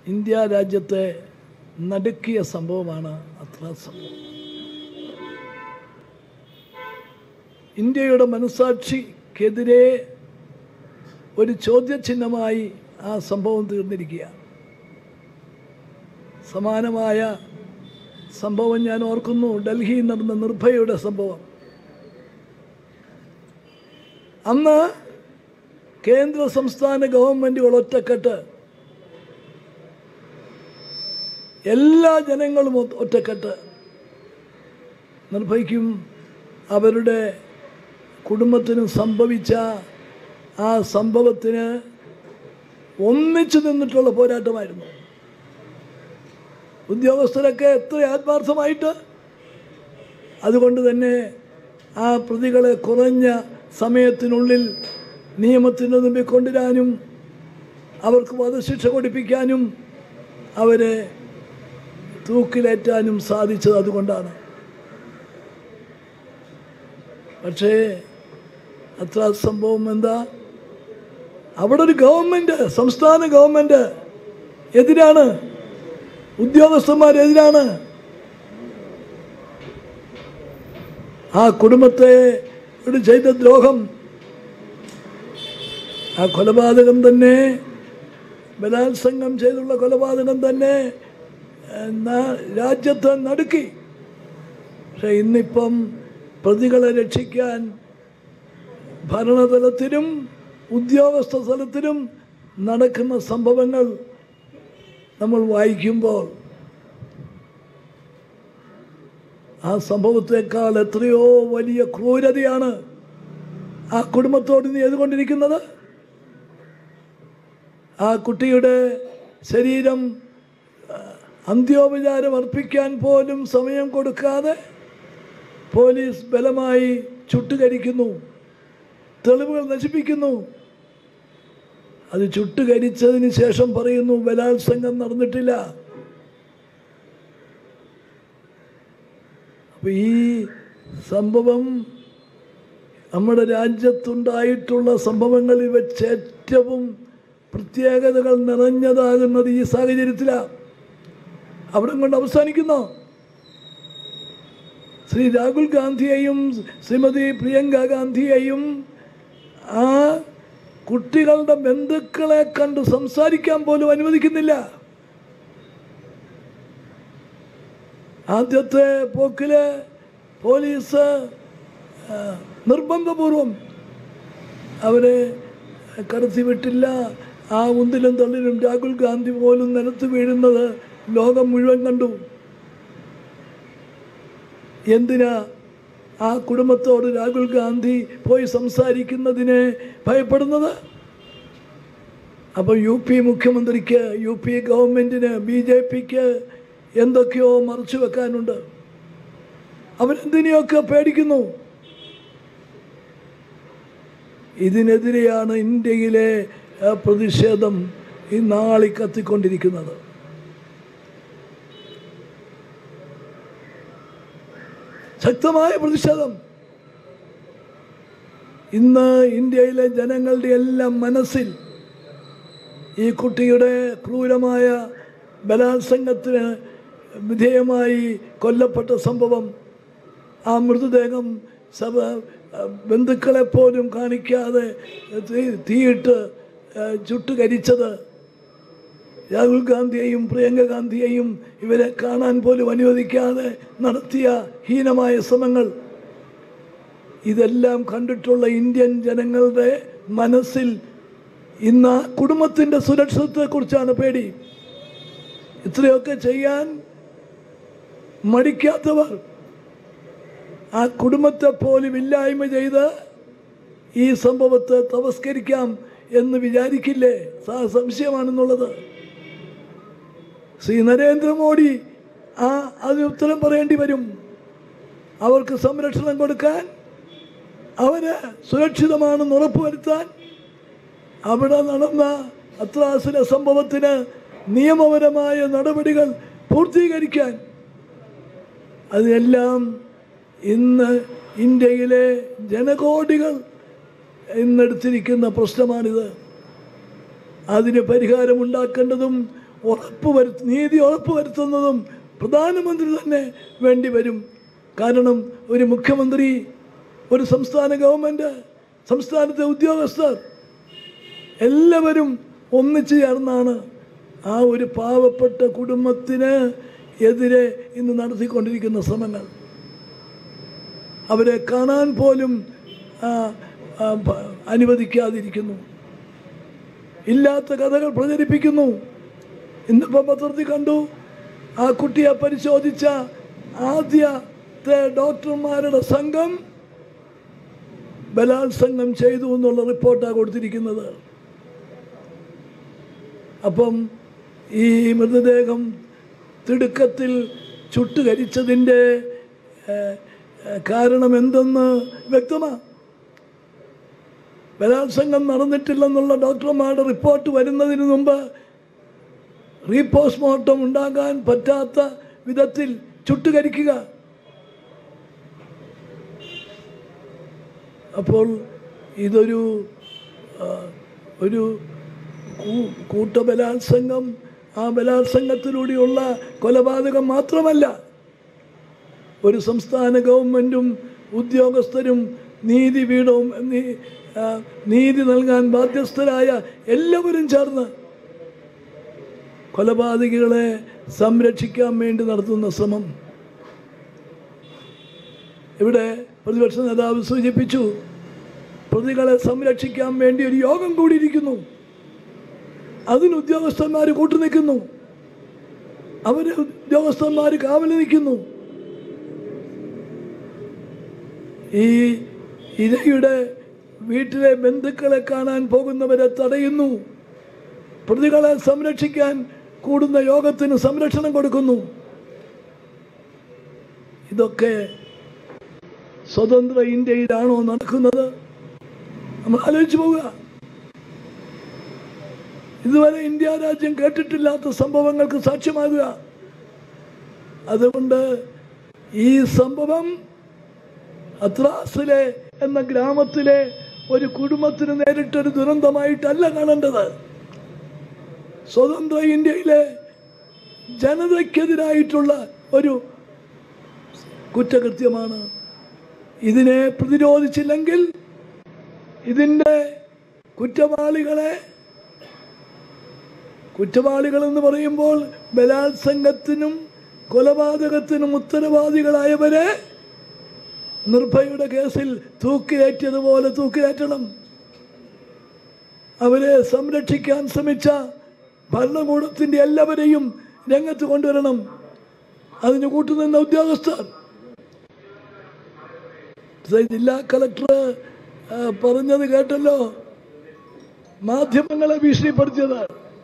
India രാജ്യത്തെ നടുക്കിയ സംഭവമാണ് അത്ര സംഭവം ഇന്ത്യയുടെ മനസാക്ഷിക്കെതിരെ ഒരു ചോദ്യചിഹ്നമായി ആ സംഭവം തീർന്നിരിക്കുകയാണ് സമാനമായ സംഭവം ഞാൻ ഓർക്കുന്നു ഡൽഹിയിൽ നടന്ന നിർഭയയുടെ സംഭവം അന്ന് കേന്ദ്ര സംസ്ഥാന ഗവൺമെൻറ്റുകൾ ഒറ്റക്കെട്ട് എല്ലാ ജനങ്ങളും ഒ- ഒറ്റക്കെട്ട് നിർഭയിക്കും അവരുടെ കുടുംബത്തിനും സംഭവിച്ച ആ സംഭവത്തിന് ഒന്നിച്ചു നിന്നിട്ടുള്ള പോരാട്ടമായിരുന്നു ഉദ്യോഗസ്ഥരൊക്കെ എത്ര ആത്മാർത്ഥമായിട്ട് അതുകൊണ്ട് തന്നെ ആ പ്രതികളെ കുറഞ്ഞ സമയത്തിനുള്ളിൽ നിയമത്തിൻ്റെ മുമ്പിൽ കൊണ്ടുവരാനും അവർക്ക് വധശിക്ഷ കൊടുപ്പിക്കാനും അവരെ തൂക്കിലേറ്റാനും സാധിച്ചത് അതുകൊണ്ടാണ് പക്ഷേ അത്ര സംഭവം എന്താ അവിടെ ഒരു ഗവൺമെൻറ് സംസ്ഥാന ഗവൺമെൻറ് എതിരാണ് ഉദ്യോഗസ്ഥന്മാരെതിരാണ് ആ കുടുംബത്തെ ഒരു ചെയ്ത ദ്രോഹം ആ കൊലപാതകം തന്നെ ബലാത്സംഗം ചെയ്തുള്ള കൊലപാതകം തന്നെ ഏഹ്, ന- രാജ്യത്തെ നടുക്കി പക്ഷെ ഇന്നിപ്പം പ്രതികളെ രക്ഷിക്കാൻ ഭരണതലത്തിലും ഉദ്യോഗസ്ഥ തലത്തിലും നടക്കുന്ന സംഭവങ്ങൾ നമ്മൾ വായിക്കുമ്പോൾ ആ സംഭവത്തെക്കാൾ എത്രയോ വലിയ ക്രൂരതയാണ് ആ കുടുംബത്തോട് നീ ചെയ്തുകൊണ്ടിരിക്കുന്നത് ആ കുട്ടിയുടെ ശരീരം ആ, അന്ത്യോപചാരം അർപ്പിക്കാൻ പോലും സമയം കൊടുക്കാതെ പോലീസ് ബലമായി ചുട്ടുകരിക്കുന്നു തെളിവുകൾ നശിപ്പിക്കുന്നു അത് ചുട്ടുകരിച്ചതിന് ശേഷം പറയുന്നു ബലാത്സംഗം നടന്നിട്ടില്ല അപ്പൊ ഈ സംഭവം നമ്മുടെ രാജ്യത്തുണ്ടായിട്ടുള്ള സംഭവങ്ങളിൽ വെച്ച് ഏറ്റവും പ്രത്യേകതകൾ നിറഞ്ഞതാകുന്നത് ഈ സാഹചര്യത്തിലാണ് അവിടെ കൊണ്ട് അവസാനിക്കുന്നു ശ്രീ രാഹുൽ ഗാന്ധിയെയും ശ്രീമതി പ്രിയങ്ക ഗാന്ധിയെയും ആ കുട്ടികളുടെ ബന്ധുക്കളെ കണ്ട് സംസാരിക്കാൻ പോലും അനുവദിക്കുന്നില്ല ആദ്യത്തെ പോക്കില് പോലീസ് ആ, നിർബന്ധപൂർവം അവരെ കടത്തിവിട്ടില്ല ആ ഉന്തിലും തള്ളിലും രാഹുൽ ഗാന്ധി പോലും നിലത്ത് വീഴുന്നത് ലോകം മുഴുവൻ കണ്ടു എന്തിനാ ആ കുടുംബത്തോട് രാഹുൽ ഗാന്ധി പോയി സംസാരിക്കുന്നതിനെ ഭയപ്പെടുന്നത് അപ്പോൾ യു പി മുഖ്യമന്ത്രിക്ക് യു പി ഗവൺമെൻറ്റിന് ബി ജെ പിക്ക് എന്തൊക്കെയോ മറച്ചു വെക്കാനുണ്ട് അവരെന്തിനെയൊക്കെ പേടിക്കുന്നു ഇതിനെതിരെയാണ് ഇന്ത്യയിലെ ആ, പ്രതിഷേധം ഈ നാളി കത്തിക്കൊണ്ടിരിക്കുന്നത് ശക്തമായ പ്രതിഷേധം ഇന്ന് ഇന്ത്യയിലെ ജനങ്ങളുടെ എല്ലാം മനസ്സിൽ ഈ കുട്ടിയുടെ ക്രൂരമായ ബലാത്സംഗത്തിന് വിധേയമായി കൊല്ലപ്പെട്ട സംഭവം ആ മൃതദേഹം സഭ ബന്ധുക്കളെ പോലും കാണിക്കാതെ തീ- തീയിട്ട് ഏഹ്, ചുട്ടുകരിച്ചത് രാഹുൽ ഗാന്ധിയെയും പ്രിയങ്ക ഗാന്ധിയെയും ഇവരെ കാണാൻ പോലും അനുവദിക്കാതെ നടത്തിയ ഹീനമായ ശ്രമങ്ങൾ ഇതെല്ലാം കണ്ടിട്ടുള്ള ഇന്ത്യൻ ജനങ്ങളുടെ മനസ്സിൽ ഇന്ന് ആ കുടുംബത്തിൻ്റെ സുരക്ഷിതത്വത്തെക്കുറിച്ചാണ് പേടി ഇത്രയൊക്കെ ചെയ്യാൻ മടിക്കാത്തവർ ആ കുടുംബത്തെ പോലും ഇല്ലായ്മ ചെയ്ത് ഈ സംഭവത്തെ തമസ്കരിക്കാം എന്ന് വിചാരിക്കില്ലേ സാ സംശയമാണെന്നുള്ളത് ശ്രീ നരേന്ദ്രമോദി ആ അതിന് ഉത്തരം പറയേണ്ടി വരും അവർക്ക് സംരക്ഷണം കൊടുക്കാൻ അവര് സുരക്ഷിതമാണെന്ന് ഉറപ്പുവരുത്താൻ അവിടെ നടന്ന അത്രാസിലെ സംഭവത്തിന് നിയമപരമായ നടപടികൾ പൂർത്തീകരിക്കാൻ അതെല്ലാം ഇന്ന് ഇന്ത്യയിലെ ജനകോടികൾ ഇന്നെടുത്തിരിക്കുന്ന പ്രശ്നമാണിത് അതിന് പരിഹാരമുണ്ടാക്കേണ്ടതും ഉറപ്പ് വരുത്ത നീതി ഉറപ്പ് വരുത്തുന്നതും പ്രധാനമന്ത്രി തന്നെ വേണ്ടി വരും കാരണം ഒരു മുഖ്യമന്ത്രി ഒരു സംസ്ഥാന ഗവൺമെൻറ് സംസ്ഥാനത്തെ ഉദ്യോഗസ്ഥർ എല്ലാവരും ഒന്നിച്ചു ചേർന്നാണ് ആ ഒരു പാവപ്പെട്ട കുടുംബത്തിന് എതിരെ ഇന്ന് നടത്തിക്കൊണ്ടിരിക്കുന്ന ശ്രമങ്ങൾ അവരെ കാണാൻ പോലും ആ, ആ, പ- അനുവദിക്കാതിരിക്കുന്നു ഇല്ലാത്ത കഥകൾ പ്രചരിപ്പിക്കുന്നു ഇന്നിപ്പോൾ പത്രത്തിൽ കണ്ടു ആ കുട്ടിയെ പരിശോധിച്ച ആദ്യത്തെ ഡോക്ടർമാരുടെ സംഘം ബലാത്സംഗം ചെയ്തു എന്നുള്ള റിപ്പോർട്ടാണ് കൊടുത്തിരിക്കുന്നത് അപ്പം ഈ മൃതദേഹം തിടുക്കത്തിൽ ചുട്ടുകരിച്ചതിൻ്റെ ഏഹ്, ഏഹ്, കാരണം എന്തെന്ന് വ്യക്തമാണ് ബലാത്സംഗം നടന്നിട്ടില്ലെന്നുള്ള ഡോക്ടർമാരുടെ റിപ്പോർട്ട് വരുന്നതിന് മുമ്പ് റീപോസ്റ്റ്മോർട്ടം ഉണ്ടാകാൻ പറ്റാത്ത വിധത്തിൽ ചുട്ടുകരിക്കുക അപ്പോൾ ഇതൊരു ആ, ഒരു കൂ- കൂട്ടബലാത്സംഗം ആ ബലാത്സംഗത്തിലൂടെയുള്ള കൊലപാതകം മാത്രമല്ല ഒരു സംസ്ഥാന ഗവൺമെൻറ്റും ഉദ്യോഗസ്ഥരും നീതിപീഠവും നീ- ആ, നീതി നൽകാൻ ബാധ്യസ്ഥരായ എല്ലാവരും ചേർന്ന് കൊലപാതകികളെ സംരക്ഷിക്കാൻ വേണ്ടി നടത്തുന്ന ശ്രമം ഇവിടെ പ്രതിപക്ഷ നേതാവ് സൂചിപ്പിച്ചു പ്രതികളെ സംരക്ഷിക്കാൻ വേണ്ടി ഒരു യോഗം കൂടിയിരിക്കുന്നു അതിന് ഉദ്യോഗസ്ഥന്മാർ കൂട്ടുനിൽക്കുന്നു അവർ ഉദ്യോഗസ്ഥന്മാർ കാവല് നിൽക്കുന്നു ഈ ഇരയുടെ വീട്ടിലെ ബന്ധുക്കളെ കാണാൻ പോകുന്നവരെ തടയുന്നു പ്രതികളെ സംരക്ഷിക്കാൻ കൂടുന്ന യോഗത്തിന് സംരക്ഷണം കൊടുക്കുന്നു ഇതൊക്കെ സ്വതന്ത്ര ഇന്ത്യയിലാണോ നടക്കുന്നത് നമ്മൾ ആലോചിച്ച് പോവുക ഇതുവരെ ഇന്ത്യ രാജ്യം കേട്ടിട്ടില്ലാത്ത സംഭവങ്ങൾക്ക് സാക്ഷ്യമാകുക അതുകൊണ്ട് ഈ സംഭവം അത്രാസിലെ എന്ന ഗ്രാമത്തിലെ ഒരു കുടുംബത്തിന് നേരിട്ടൊരു ദുരന്തമായിട്ടല്ല കാണേണ്ടത് സ്വതന്ത്ര ഇന്ത്യയിലെ ജനതയ്ക്കെതിരായിട്ടുള്ള ഒരു കുറ്റകൃത്യമാണ് ഇതിനെ പ്രതിരോധിച്ചില്ലെങ്കിൽ ഇതിൻ്റെ കുറ്റവാളികളെ കുറ്റവാളികൾ എന്ന് പറയുമ്പോൾ ബലാത്സംഗത്തിനും കൊലപാതകത്തിനും ഉത്തരവാദികളായവരെ നിർഭയയുടെ കേസിൽ തൂക്കിലേറ്റിയതുപോലെ തൂക്കിലേറ്റണം അവരെ സംരക്ഷിക്കാൻ ശ്രമിച്ച ഭരണകൂടത്തിൻ്റെ എല്ലാവരെയും രംഗത്ത് കൊണ്ടുവരണം അതിന് കൂട്ടുനിന്ന ഉദ്യോഗസ്ഥർ ജില്ലാ കളക്ടർ ആ, പറഞ്ഞത് കേട്ടല്ലോ മാധ്യമങ്ങളെ ഭീഷണിപ്പെടുത്തിയത്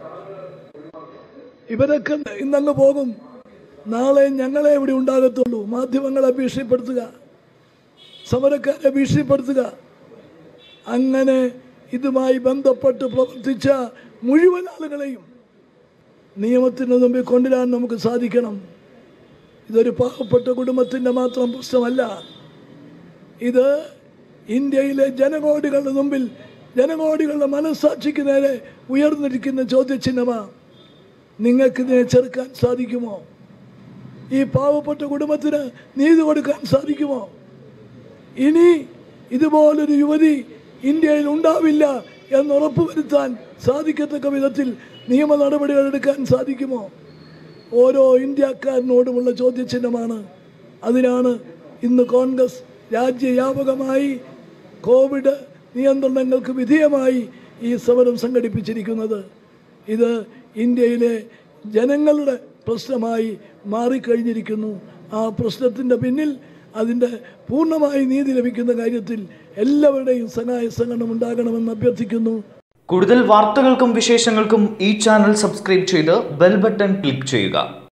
ഇവരൊക്കെ ഇന്നങ്ങ് പോകും നാളെ ഞങ്ങളെ ഇവിടെ ഉണ്ടാകത്തുള്ളൂ മാധ്യമങ്ങളെ ഭീഷണിപ്പെടുത്തുക സമരക്കാരെ ഭീഷണിപ്പെടുത്തുക അങ്ങനെ ഇതുമായി ബന്ധപ്പെട്ട് പ്രവർത്തിച്ച മുഴുവൻ ആളുകളെയും നിയമത്തിന് മുമ്പിൽ കൊണ്ടുവരാൻ നമുക്ക് സാധിക്കണം ഇതൊരു പാവപ്പെട്ട കുടുംബത്തിൻ്റെ മാത്രം പ്രശ്നമല്ല ഇത് ഇന്ത്യയിലെ ജനകോടികളുടെ മുമ്പിൽ ജനകോടികളുടെ മനസ്സാക്ഷിക്ക് നേരെ ഉയർന്നിരിക്കുന്ന ചോദ്യചിഹ്നമാണ് നിങ്ങൾക്ക് ഇതിനെ ചെറുക്കാൻ സാധിക്കുമോ ഈ പാവപ്പെട്ട കുടുംബത്തിന് നീതി കൊടുക്കാൻ സാധിക്കുമോ ഇനി ഇതുപോലൊരു യുവതി ഇന്ത്യയിൽ ഉണ്ടാവില്ല എന്ന് ഉറപ്പുവരുത്താൻ സാധിക്കത്തക്ക വിധത്തിൽ നിയമ നടപടികൾ എടുക്കാൻ സാധിക്കുമോ ഓരോ ഇന്ത്യക്കാരനോടുമുള്ള ചോദ്യചിഹ്നമാണ് അതിനാണ് ഇന്ന് കോൺഗ്രസ് രാജ്യവ്യാപകമായി കോവിഡ് നിയന്ത്രണങ്ങൾക്ക് വിധേയമായി ഈ സമരം സംഘടിപ്പിച്ചിരിക്കുന്നത് ഇത് ഇന്ത്യയിലെ ജനങ്ങളുടെ പ്രശ്നമായി മാറിക്കഴിഞ്ഞിരിക്കുന്നു ആ പ്രശ്നത്തിൻ്റെ പിന്നിൽ അതിൻ്റെ പൂർണ്ണമായി നീതി ലഭിക്കുന്ന കാര്യത്തിൽ എല്ലാവരുടെയും സഹായ സഹകരണം ഉണ്ടാകണമെന്ന് അഭ്യർത്ഥിക്കുന്നു കൂടുതൽ വാർത്തകൾക്കും വിശേഷങ്ങൾക്കും ഈ ചാനൽ സബ്സ്ക്രൈബ് ചെയ്ത് ബെൽ ബട്ടൺ ക്ലിക്ക് ചെയ്യുക